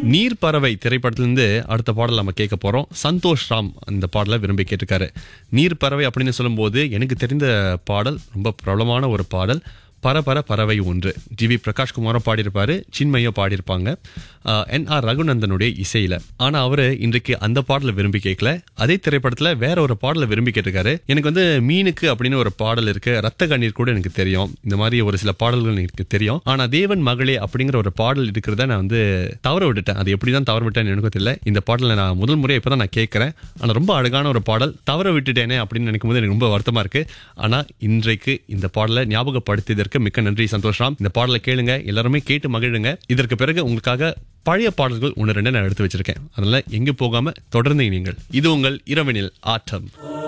நீர் பறவை திரைப்படத்திலிருந்து அடுத்த பாடல் நம்ம கேட்க போறோம் சந்தோஷ் ராம் அந்த பாடலை விரும்பி கேட்டிருக்காரு நீர் பறவை அப்படின்னு சொல்லும்போது எனக்கு தெரிந்த பாடல் ரொம்ப பிரபலமான ஒரு பாடல் பரபர பறவை ஒன்று ஜி வி பிரகாஷ்குமாரும் பாடியிருப்பாரு சின்மையோ பாடியிருப்பாங்க என் ஆர் ரகுநந்தனுடைய இசையில ஆனா அவரு இன்றைக்கு அந்த பாடலை விரும்பி கேட்கல அதே திரைப்படத்துல வேற ஒரு பாடலை விரும்பி கேட்டிருக்காரு எனக்கு வந்து மீனுக்கு அப்படின்னு ஒரு பாடல் இருக்கு ரத்த கண்ணீர் கூட எனக்கு தெரியும் இந்த மாதிரி ஒரு சில பாடல்கள் எனக்கு தெரியும் ஆனா தேவன் மகளே அப்படிங்கிற ஒரு பாடல் இருக்கிறத நான் வந்து தவற விட்டுட்டேன் அது எப்படிதான் தவற விட்டேன்னு எனக்கு தெரியல இந்த பாடலை நான் முதல் முறை இப்பதான் நான் கேட்கறேன் ஆனா ரொம்ப அழகான ஒரு பாடல் தவற விட்டுட்டேனே அப்படின்னு நினைக்கும் போது எனக்கு ரொம்ப வருத்தமா இருக்கு ஆனா இன்றைக்கு இந்த பாடலை ஞாபகப்படுத்தியதற்கு மிக்க நன்றி சந்தோஷம் இந்த பாடலை கேளுங்க எல்லாருமே கேட்டு மகிழுங்க இதற்கு பிறகு உங்களுக்காக பழைய பாடல்கள் ஒன்று ரெண்டு நான் எடுத்து வச்சிருக்கேன் அதனால எங்க போகாம தொடர்ந்து நீங்கள் இது உங்கள் இரவனில் ஆட்டம்